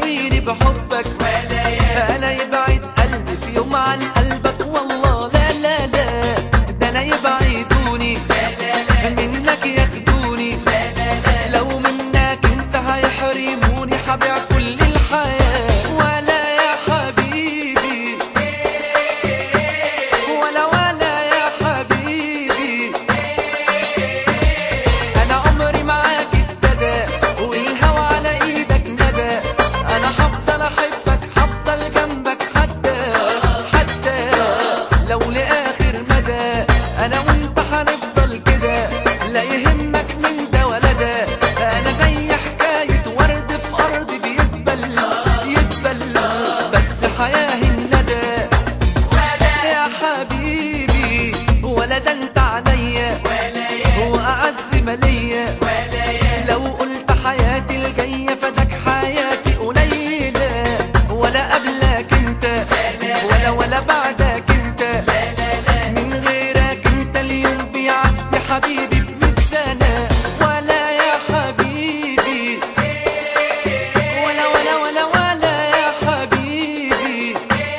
يهويني بحبك انا يبعد قلبي في يوم عن قلبك والله لا لا لا ده انا يبعدوني منك ياخدوني لو منك انت هيحرموني هبيع كل الحياة ولا يا حبيبي ولا ولا يا حبيبي انا عمري معاك ابتدى والهوى على ايدك ندى انا هفضل احبك هفضل جنبك حتى حتى لو لاخر مدى انا وانت هنفضل كده لا يهمك من ده ولا ده انا زي حكايه ورد في ارض بيدبل يدبل بس حياه الندى يا حبيبي ولا ده انت عليا هو اعز ماليا لو قلت حياتي الجايه فدك حياتي قليله ولا قبلك انت ولا ولا بعدك انت من غيرك انت اليوم بيعدي حبيبي بمية سنه ولا يا حبيبي ولا ولا ولا ولا يا حبيبي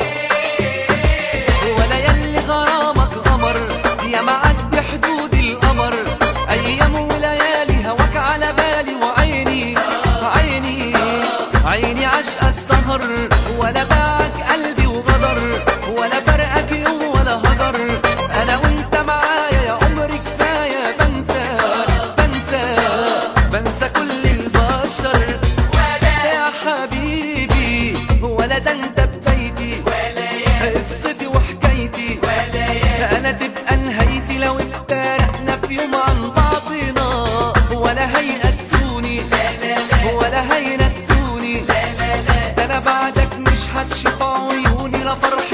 ولا يلي غرامك قمر يا معدي حدود القمر ايام وليالي هواك على بالي وعيني عيني عيني عشق السهر ولا باعك قلبي وغدر ولا فرقك يوم ولا هدر انا وانت معايا يا عمري كفايه بنسى بنسى بنسى كل البشر يا حبيبي ولا ده انت بدايتي قصتي وحكايتي انا تبقى نهايتي لو افترقنا في يوم عن بعضنا ولا هيأسوني ولا هينسوني ده انا بعدك مش هتشوف عيوني لا فرح